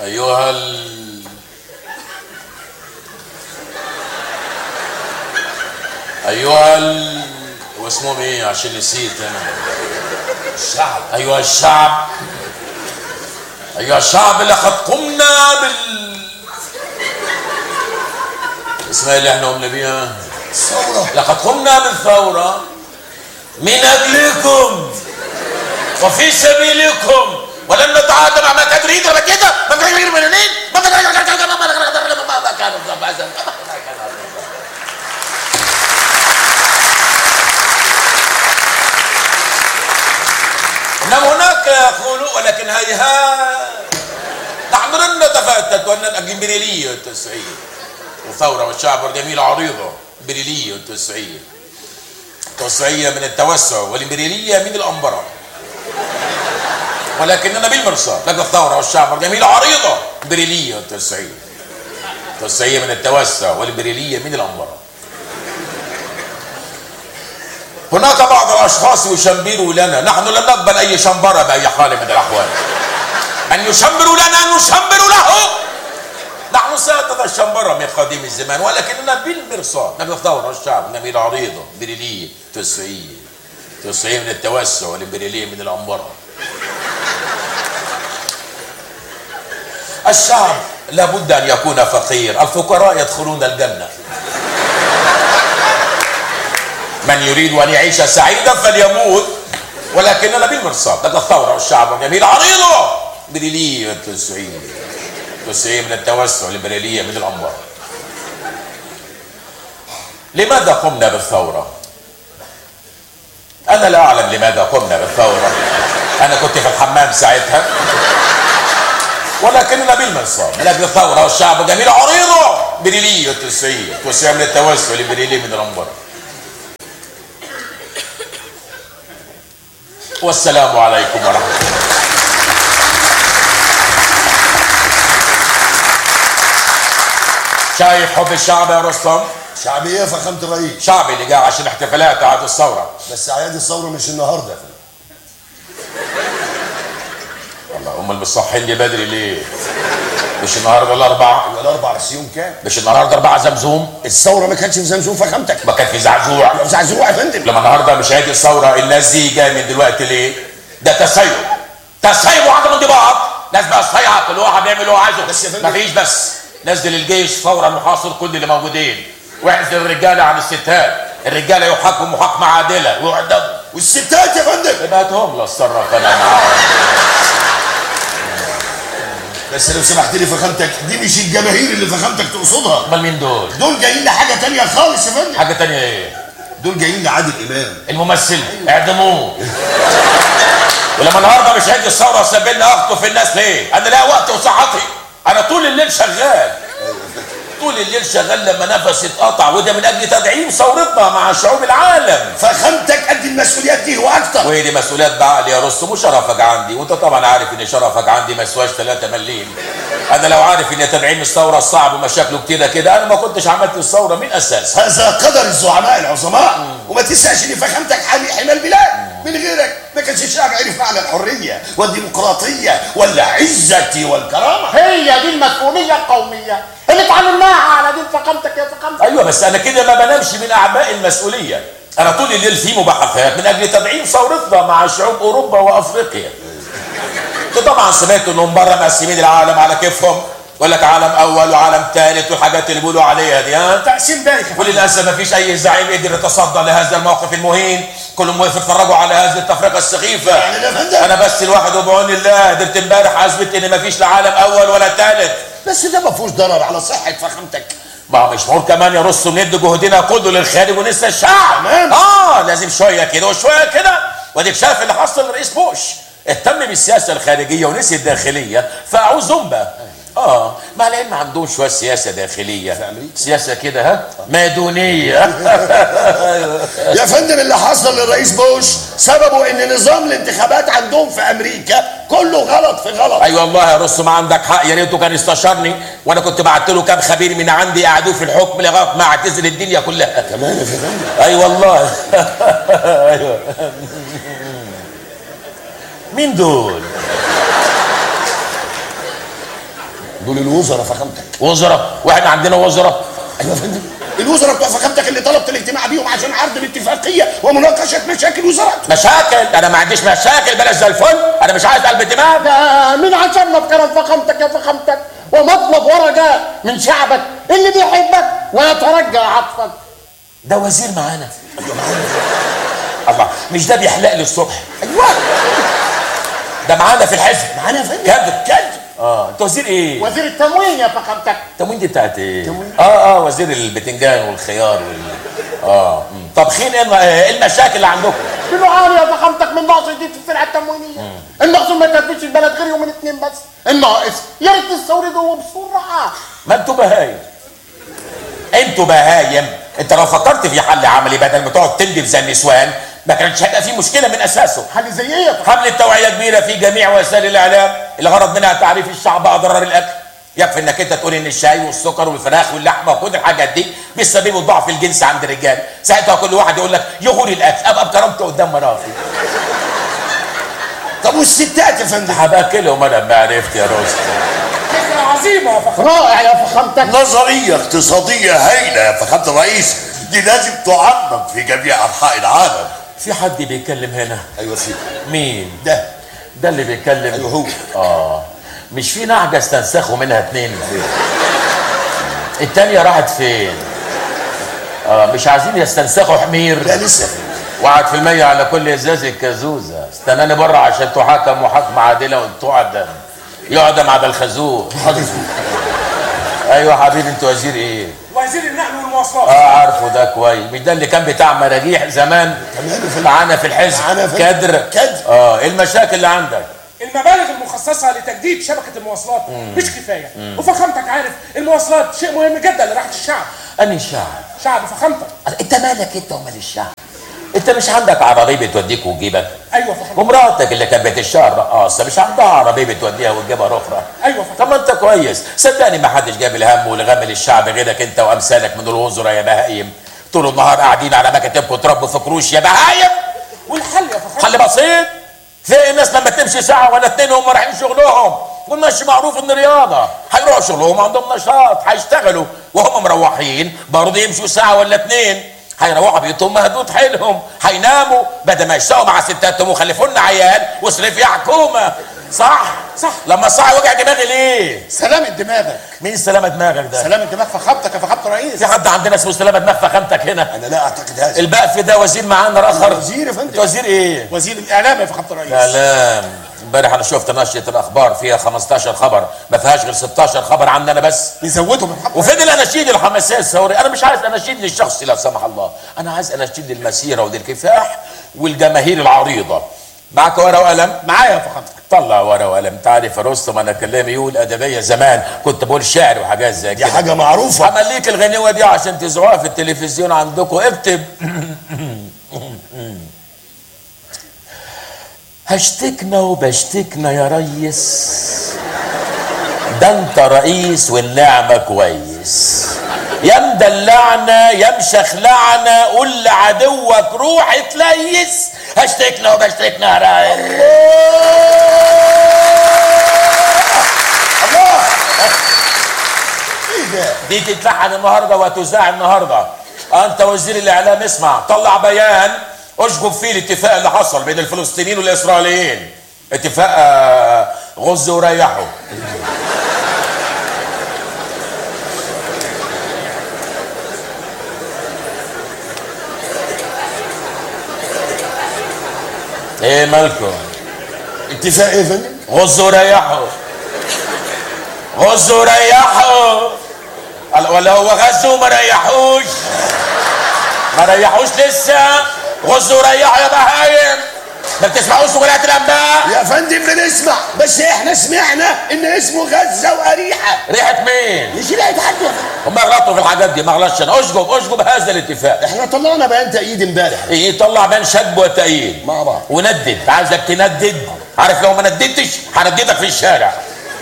ايها ال... ايها ال... واسمهم ايه عشان نسيت انا الشعب ايها الشعب ايها الشعب لقد قمنا بال اسمها اللي احنا قمنا بيها ثورة لقد قمنا بالثورة من أجلكم وفي سبيلكم ولم نتعاطى مع ما تدريد ولا كده ما تدريد من منين ما تدريد ما كان إنما هناك يقول ولكن هيها نحن لن نتفتت وأن الإمبريالية التسعية وثورة والشعب والجميلة عريضة إمبريالية التسعية التوسعية من التوسع والإمبريالية من الأنبرة ولكننا بالمرصاد لقى الثورة والشعب والجميلة عريضة إمبريالية التوسعية التوسعية من التوسع والإمبريالية من الأنبرة هناك بعض الأشخاص يشمروا لنا نحن لن نقبل أي شمبرة بأي حال من الأحوال أن يشمروا لنا نشمر له نحن سادة الشمبرة من قديم الزمان ولكننا بالمرصاد نبي الثورة والشعب نبي عريضة بريلية تسعية تسعية من التوسع والإمبريالية من الأنبرة الشعب لابد أن يكون فقير الفقراء يدخلون الجنة من يريد أن يعيش سعيدا فليموت ولكننا بالمرصاد لك الثورة والشعب والجميل عريضة بريلية تسعية تسعية من التوسع الإمبريالية من الأنبار لماذا قمنا بالثورة؟ أنا لا أعلم لماذا قمنا بالثورة أنا كنت في الحمام ساعتها ولكننا بالمرصاد من أجل الثورة والشعب الجميل عريضة بريلية تسعية تسعية من التوسع الإمبريالية من الأنبار والسلام عليكم ورحمة الله شايف حب الشعب يا رستم شعبية فخامة الرئيس شعبي اللي جاي عشان احتفالات عيد الثورة بس أعياد الثورة مش النهاردة يا فندم والله امال مصحين لي بدري ليه مش النهارده الاربعاء يبقى الأربع سيوم كام؟ مش النهارده اربعة زمزوم الثورة ما كانتش في زمزم فخامتك ما كان في زعزوع يبقى زعزوع يا فندم لما النهارده مش عيد الثورة الناس دي جايه من دلوقتي ليه ده تسيب تسيب وعدم انضباط ناس بقى صيعة كل واحد بيعمل اللي هو عايزه بس يا فندم- مفيش بس نزل الجيش فورا محاصر كل اللي موجودين واعزل الرجاله عن الستات الرجاله يحاكموا محاكمه عادله ويعدموا والستات يا فندم يبقى هاتهم اتصرف انا معاهم بس لو سمحت لي فخامتك دي مش الجماهير اللي فخامتك تقصدها امال مين دول دول جايين لحاجة تانية خالص يا فندم حاجه تانية ايه دول جايين لعادل إمام الممثل اعدموه ولما النهارده مش عيد الثوره سابلنا اخته في الناس ليه؟ انا لا وقت وصحتي انا طول الليل شغال طول الليل شغال لما نفسي اتقطع وده من اجل تدعيم ثورتنا مع شعوب العالم فخامتك قد المسؤوليات دي واكتر وهي دي مسؤوليات بعقل يا رستم وشرفك عندي وانت طبعا عارف ان شرفك عندي ما يسواش 3 مليم انا لو عارف ان تدعيم الثوره صعب ومشاكله كتيره كده انا ما كنتش عملت الثوره من اساسها هذا قدر الزعماء العظماء وما تنساش ان فخامتك حامي حمى البلاد من غيرك ما كانش الشعب عرف معنى الحريه والديمقراطيه والعزه والكرامه هي دي المسؤولية القومية اللي اتعلمناها على دين فخامتك يا فخامتك ايوه بس انا كده ما بنامش من اعباء المسؤوليه انا طول الليل في مباحثات من اجل تدعيم ثورتنا مع شعوب اوروبا وافريقيا انتوا طبعا سمعتوا انهم بره مقسمين العالم على كيفهم يقول لك عالم اول وعالم ثالث والحاجات اللي بيقولوا عليها دي ها تقسيم بايخ وللاسف ما فيش اي زعيم قدر يتصدى لهذا الموقف المهين كلهم وقفوا يتفرجوا على هذه التفرقه السخيفه يعني يا فندم انا بس الواحد وبعون الله قدرت امبارح اثبت ان ما فيش لا عالم اول ولا ثالث بس ده ما فيهوش ضرر على صحه فخامتك ما هو مش معقول كمان يا رستم ندي جهدنا كله للخارج وننسى الشعب تمام. اه لازم شويه كده وشويه كده واديك شايف اللي حصل للرئيس بوش اهتم بالسياسه الخارجيه ونسي الداخليه فاعوز زومبا اه مع العلم ما عندهم شويه سياسه داخليه في أمريكا. سياسه كده ها مادونيه يا فندم اللي حصل للرئيس بوش سببه ان نظام الانتخابات عندهم في امريكا كله غلط في غلط ايوه والله يا رستم عندك حق يا ريته كان استشارني وانا كنت بعت له كام خبير من عندي قعدوه في الحكم لغايه ما اعتزل الدنيا كلها كمان يا فندم اي والله ايوه مين دول دول الوزراء فخامتك وزراء واحنا عندنا وزراء ايوه يا فندم الوزراء بتوع فخامتك اللي طلبت الاجتماع بيهم عشان عرض الاتفاقيه ومناقشه مشاكل وزارته مشاكل انا ما عنديش مشاكل بلاش زي الفل انا مش عايز قلب دماغ ده من عشمنا بكرم فخامتك يا فخامتك ومطلب ورجاء من شعبك اللي بيحبك ويترجى عطفك ده وزير معانا الله مش ده بيحلق لي الصبح ايوه ده معانا في الحزب معانا يا فندم كادر كادر اه انت وزير ايه وزير التموين يا فخامتك التموين دي بتاعت ايه اه اه وزير البتنجان والخيار وال اه مم. طب خين ايه الم- ايه المشاكل اللي عندكم بنعاني يا فخامتك من نقص جديد في السلع التموينيه المخزون ما يكفيش البلد غير يومين اتنين بس الناقص يا ريت تستورده بسرعه ما انتوا بهايم انتوا بهايم انت لو فكرت في حل عملي بدل ما تقعد تندب زي النسوان ما كانش هيبقى في مشكله من اساسه حل زي ايه يا فخامتك حملة توعية كبيرة في جميع وسائل الإعلام الغرض منها تعريف الشعب أضرار الأكل يكفي إنك أنت تقول إن الشاي والسكر والفراخ واللحمة وكل الحاجات دي بيسببوا ضعف الجنس عند الرجال ساعتها كل واحد يقول لك يغوري الأكل أبقى بكرامته قدام مراتي طب والستات يا فندم هباكلهم أنا ما عرفت يا رستم فكره عظيمه يا فخامتك رائع يا فخامتك نظريه اقتصاديه هايله يا فخامه الرئيس دي لازم تعمم في جميع انحاء العالم في حد بيتكلم هنا ايوه سيدي مين ده ده اللي بيتكلم ايوه هو آه مش في نعجة استنسخوا منها اتنين التانية راحت فين آه مش عايزين يستنسخوا حمير لا لسه وقعد في المية على كل ازاز كزوزة استناني بره عشان تحاكم محاكمة عادلة وتعدم يعدم على الخازوق حاضر ايوه حبيبي انت وزير ايه وزير النقل والمواصلات اه عارفه ده كويس مش ده اللي كان بتاع مراجيح زمان تمام في معانا في الحزب معانا في- كدر كدر. اه ايه المشاكل اللي عندك المبالغ المخصصة لتجديد شبكة المواصلات مش كفاية وفخامتك عارف المواصلات شيء مهم جدا لراحة الشعب انهي الشعب شعب فخامتك انت مالك انت ومال الشعب انت مش عندك عربيه بتوديك وتجيبك ايوه فخامتك ومراتك اللي كانت بتشتغل رقاصه مش عندها عربيه بتوديها وتجيبها اخرى ايوه فخامتك طب ما انت كويس صدقني ما حدش جاب الهم والغم للشعب غيرك انت وامثالك من الوزراء يا بهايم طول النهار قاعدين على مكاتبكم تربوا في كروش يا بهايم والحل يا فخامتك حل بسيط في الناس لما تمشي ساعه ولا اتنين هم رايحين شغلهم والمشي معروف ان رياضه هيروحوا شغلهم عندهم نشاط هيشتغلوا وهم مروحين برضه يمشوا ساعه ولا اتنين هيروحوا بيوتهم مهدود حيلهم هيناموا بدل ما يشتغلوا مع ستاتهم وخلفوا لنا عيال واصرف يا حكومه صح صح. لما صح وجع دماغي ليه سلامة دماغك مين سلامة دماغك ده سلامة دماغ فخامتك يا فخامة الرئيس في حد عندنا اسمه سلامة دماغ فخامتك هنا انا لا اعتقد هذا البقف ده وزير معانا اخر وزير يا فندم. انت وزير ايه وزير الاعلام يا فخامة الرئيس كلام امبارح انا شفت نشرة الاخبار فيها 15 خبر ما فيهاش غير 16 خبر عندنا بس نزودهم يا فخامة وفين الاناشيد الحماسيه الثوريه انا مش عايز اناشيد للشخص لا سمح الله انا عايز اناشيد للمسيره وللكفاح والجماهير العريضه معاك ورقه وقلم معايا يا فخامتك طلع ورقه وقلم تعرف يا رستم انا كلامي يقول ادبيه زمان كنت بقول شعر وحاجات زي دي كده حاجه معروفه عمل ليك الغنيوه دي عشان تذوقها في التلفزيون عندكم اكتب هشتكنا وبشتكنا يا ريس ده انت رئيس والنعمة كويس يا مدلعنا يا مشخلعنا قول لعدوك روح تليس هشتكنا وبشتكنا يا ريس الله ايه ده دي تتلحن النهارده وتذاع النهارده انت وزير الاعلام اسمع طلع بيان اشجب فيه الاتفاق اللي حصل بين الفلسطينيين والاسرائيليين اتفاق آه، غز وريحوا ايه مالكم اتفاق ايه يا فندم غزوا وريحوا غزوا وريحوا قال- ولا هو غزوا وما ريحوش ما ريحوش لسه غزوا وريحوا يا بهايم ما بتسمعوش ولايات الانباء يا فندم بنسمع بس احنا سمعنا ان اسمه غزه واريحه ريحه مين؟ مش لاقي حد يا فندم. هم غلطوا في الحاجات دي ما غلطش انا اشجب اشجب هذا الاتفاق احنا طلعنا بيان تأييد امبارح ايه طلع بين شد وتأييد مع بعض وندد عايزك تندد عارف لو ما نددتش هنددك في الشارع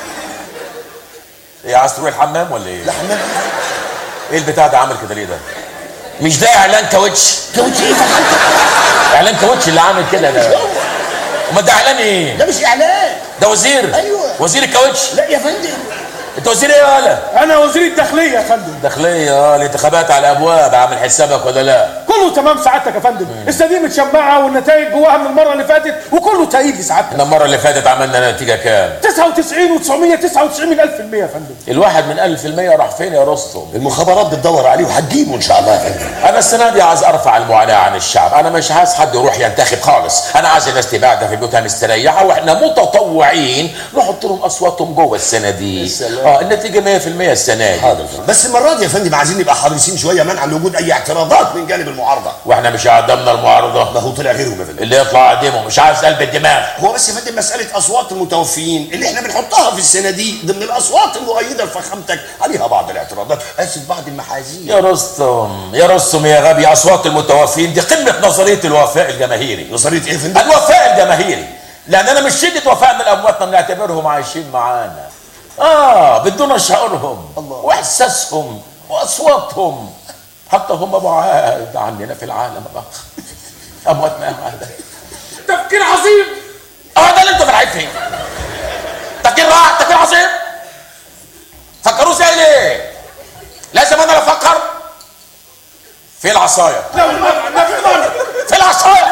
ايه عايز تروح الحمام ولا ايه؟ لا حمام ايه البتاع ده عامل كده ليه ده؟ مش ده اعلان كاوتش كاوتش ايه فندم؟ اعلان كاوتش اللي عامل كده ده امال ده اعلان ايه؟ ده مش اعلان ده وزير أيوة. وزير الكاوتش لا يا فندم انت وزير ايه ولا انا وزير الداخليه يا فندم داخليه اه الانتخابات على الابواب عامل حسابك ولا لا كله تمام سعادتك يا فندم السديم متشمعه والنتائج جواها من المره اللي فاتت وكله تأييد لسعادتك احنا المره اللي فاتت عملنا نتيجه كام 99 و999 من 1000 المية يا فندم الواحد من ألف المية راح فين يا رستم المخابرات بتدور عليه وهتجيبه ان شاء الله يا فندم انا السنه دي عايز ارفع المعاناه عن الشعب انا مش عايز حد يروح ينتخب خالص انا عايز الناس تبقى قاعده في بيوتها مستريحه واحنا متطوعين نحط لهم اصواتهم جوه السنه دي اه النتيجه 100% السنه دي حاضر بس المره دي يا فندم عايزين نبقى حريصين شويه منعا لوجود اي اعتراضات من جانب المعارضه واحنا مش قدامنا المعارضه ما هو طلع غيرهم يا فندم اللي يطلع قدامه مش عايز قلب الدماغ هو بس يا فندم مساله اصوات المتوفيين اللي احنا بنحطها في السنه دي ضمن الاصوات المؤيده لفخامتك عليها بعض الاعتراضات اسف بعض المحاذير يا رستم يا رستم يا غبي اصوات المتوفين دي قمه نظريه الوفاء الجماهيري نظريه ايه يا فندم؟ الوفاء الجماهيري لاننا مش شده وفاء من امواتنا بنعتبرهم عايشين معانا اه بدون شعورهم واحساسهم واصواتهم حتى هم بعاد عننا في العالم الاخر امواتنا معانا تفكير عظيم اه ده اللي انتوا فرحين فيه تفكير رائع تفكير عظيم فكروا زي ليه لازم انا اللي افكر في العصايه لا والله لا في مرة في العصايه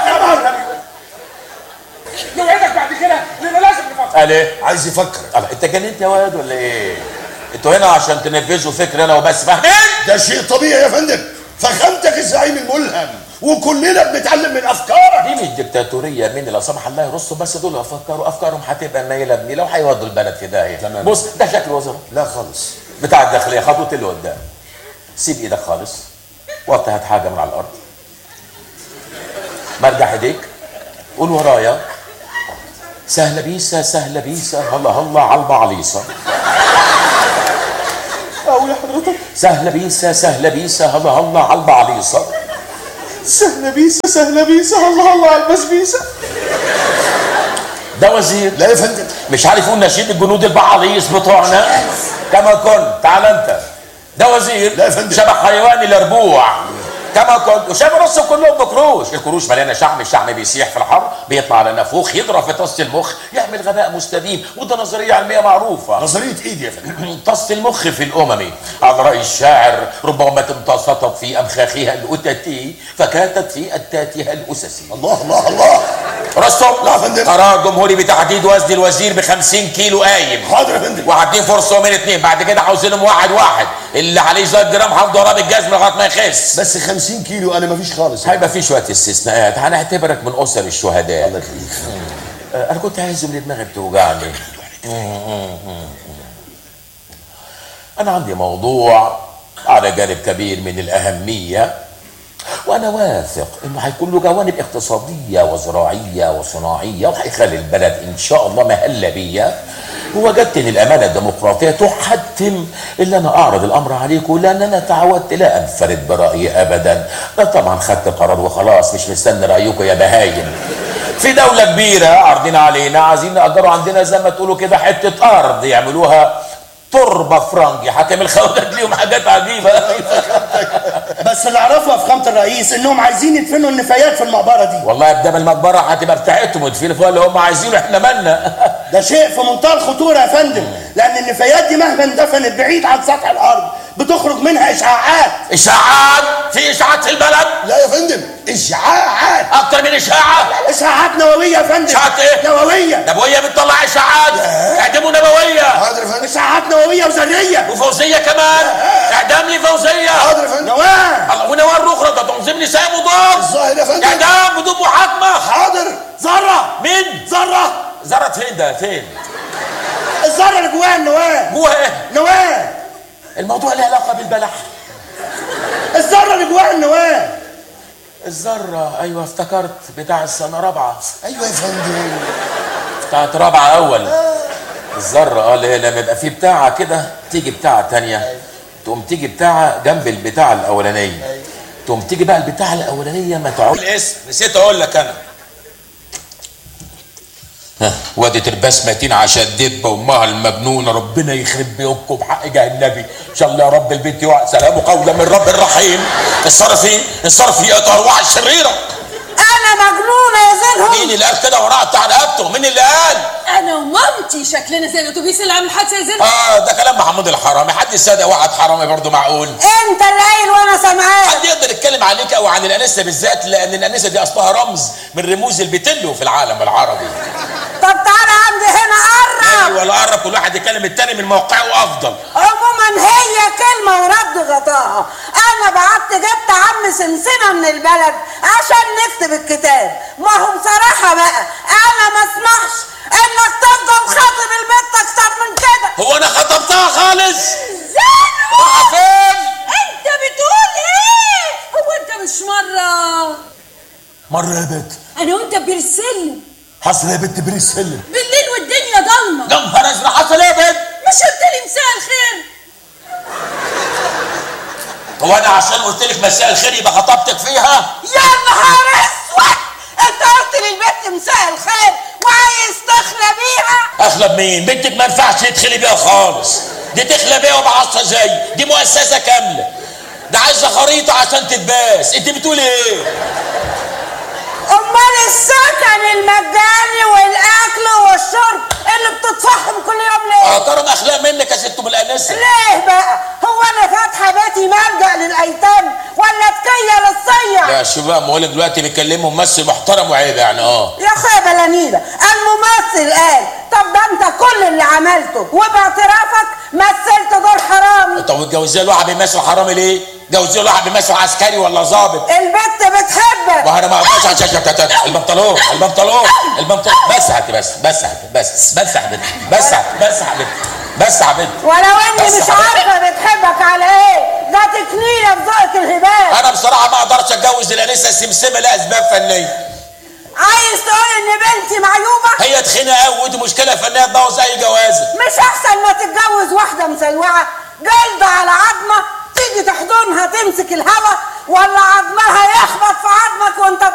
نوعدك بعد كده لان لازم نفكر قال ايه عايز يفكر الله انت جننت يا واد ولا ايه انتوا هنا عشان تنفذوا فكر انا وبس فاهمين ده شيء طبيعي يا فندم فخامتك الزعيم الملهم وكلنا بنتعلم من افكارك دي مش ديكتاتوريه مين لا سمح الله يرصوا بس دول يفكروا افكارهم هتبقى منيله ابني لو هيودوا البلد في داهيه تمام. بص ده شكل وزراء لا خالص بتاع الداخليه خطوه اللي قدام سيب ايدك خالص وقت هات حاجه من على الارض مرجع ايديك قول ورايا سهله بيسه سهله بيسه هلا هلا على البعليصه قوي يا حضرتك سهله بيسه سهله بيسه هلا هلا على البعليصه سهله بيسه سهله بيسه الله الله على البسبيسه ده وزير لا يا فندم مش عارف يقول نشيد الجنود البعاليص بتوعنا كما كنت تعال انت ده وزير لا يا فندم. شبه حيوان الاربوع كما كنت وشايف راسهم كلهم بكروش الكروش مليانه شحم الشحم بيسيح في الحر بيطلع على نافوخ يضرب في طاسه المخ يعمل غباء مستديم وده نظريه علميه معروفه نظريه ايدي يا فندم طاسه المخ في الامم على راي الشاعر ربما امتصت في امخاخها الاتتي فكاتت في اتاتها الاسسي الله الله الله رستم لا يا فندم. قرار جمهوري بتحديد وزن الوزير ب 50 كيلو قايم حاضر يا فندم وعادين فرصه من اتنين بعد كده عاوزينهم واحد واحد اللي عليه زي الجرام هفضل ضرب الجزم لغايه ما يخس بس 50 كيلو انا مفيش خالص هيبقى في شويه استثناءات هنعتبرك من اسر الشهداء الله يخليك آه، انا كنت عايز من دماغي بتوجعني انا عندي موضوع على جانب كبير من الاهميه وانا واثق انه هيكون له جوانب اقتصاديه وزراعيه وصناعيه وهيخلي البلد ان شاء الله مهلبيه ووجدت ان الامانه الديمقراطيه تحتم ان انا اعرض الامر عليكم لان انا تعودت لا انفرد برايي ابدا انا طبعا خدت قرار وخلاص مش مستني رايكم يا بهايم في دولة كبيرة عارضين علينا عايزين نأجروا عندنا زي ما تقولوا كده حتة أرض يعملوها تربة فرنجي حاكم الخواجات ليهم حاجات عجيبة بس اللي اعرفه يا فخامه الرئيس انهم عايزين يدفنوا النفايات في المقبره دي والله ابدا المقبرة هتبقى بتاعتهم وتفيل فيها اللي هم عايزينه احنا مالنا ده شيء في منتهى الخطوره يا فندم لان النفايات دي مهما اندفنت بعيد عن سطح الارض بتخرج منها اشعاعات إشاعات في إشاعات في البلد لا يا فندم اشعاعات أكتر من إشاعة اشعاعات نوويه يا فندم إشاعات إيه؟ نوويه نبوية بتطلع إشاعات اعدموا نبوية حاضر يا فندم اشعاعات نوويه وذريه وفوزية كمان اعدام لي فوزية حاضر يا فندم نواه الله ونوار أخرى ده تنظيم نساء مضاد الظاهر يا فندم اعدام بدون محاكمة حاضر ذره مين؟ ذره زرت فين ده فين؟ الذره اللي جواها النواه جوه ايه؟ نواه الموضوع له علاقه بالبلح الذره اللي جواها النواه الذره ايوه افتكرت بتاع السنه رابعه ايوه يا فندم بتاعت رابعه اول الذره اه اللي هي لما يبقى في بتاعه كده تيجي بتاعه تانية تقوم تيجي بتاعه جنب البتاعه الاولانيه تقوم تيجي بقى البتاعه الاولانيه ما تقعد الاسم نسيت اقول لك انا وادت البسمة عشان دب امها المجنونه ربنا يخرب بيومكم بحق جاه النبي ان شاء الله يا رب البيت يقع سلام قولا من رب الرحيم انصرفي انصرفي يا ارواح الشريره انا انا مجنونه يا زينهم مين اللي قال كده وراء بتاع رقبته مين اللي قال انا ومامتي شكلنا زي الاتوبيس اللي عامل حادثه يا زين اه ده كلام محمود الحرامي حد يصدق واحد حرامي برضه معقول انت اللي قايل وانا سامعاك حد يقدر يتكلم عليك او عن الانسه بالذات لان الانسه دي اصلها رمز من رموز البتلو في العالم العربي طب تعالى عندي هنا قرب ولا قرب كل واحد يكلم التاني من موقعه افضل عموما هي كلمة ورد غطاها أنا بعت جبت عم سمسمة من البلد عشان نكتب الكتاب ما هو بصراحة بقى أنا ما اسمحش إنك تفضل خاطب البنت أكتر من كده هو انا خطبتها خالص زينو راح فين انت بتقول ايه هو انت مش مره مره يا بنت انا وانت بنرسل حصل يا بنت بريس سلم بالليل والدنيا ضلمه يا نهار ازرق حصل ايه يا بنت مش قلت لي مساء الخير هو انا عشان قلت لك مساء الخير يبقى خطبتك فيها يا نهار أسود أنت قلت للبنت مساء الخير وعايز تخلى بيها اغلب مين بنتك ما ينفعش تدخلي بيها خالص دي تخلى بيها وبعصا زي دي مؤسسه كامله ده عايزه خريطه عشان تتباس انت بتقولي ايه أمال السكن المجاني والأكل والشرب اللي بتتصحم كل يوم ليه؟ اه كرم اخلاق منك يا ست ام الانسه ليه بقى؟ هو انا فاتحه بيتي ملجأ للايتام ولا تكيه للصيع؟ يا شباب ما هو دلوقتي بيكلموا ممثل محترم وعيب يعني اه يا اخويا بلانيده الممثل قال طب ده انت كل اللي عملته وباعترافك مثلت دور حرامي طب وتجوزيها له واحد بيمثل حرامي ليه؟ جوزيها له واحد بيمثل عسكري ولا ظابط البت بتحبك وانا ما اقدرش عشان البنطلون البنطلون البنطلون بس يا حبيبتي بس بس يا حبيبتي بس بس يا حبيبتي بس يا حبيبتي بس يا حبيبتي بس يا حبيبتي ولو اني بس مش يا حبيبتي. عارفه بتحبك على ايه ده تكنيله في ذوقك الهبال انا بصراحه ما اقدرش اتجوز الانسه السمسمه لاسباب فنيه عايز تقول ان بنتي معيوبه هي تخينه قوي ودي مشكله فنيه تبوظ اي جوازه مش احسن ما تتجوز واحده مسلوعه جلد على عظمه تيجي تحضنها تمسك الهوا ولا عظمها يخبط في عظمك وانت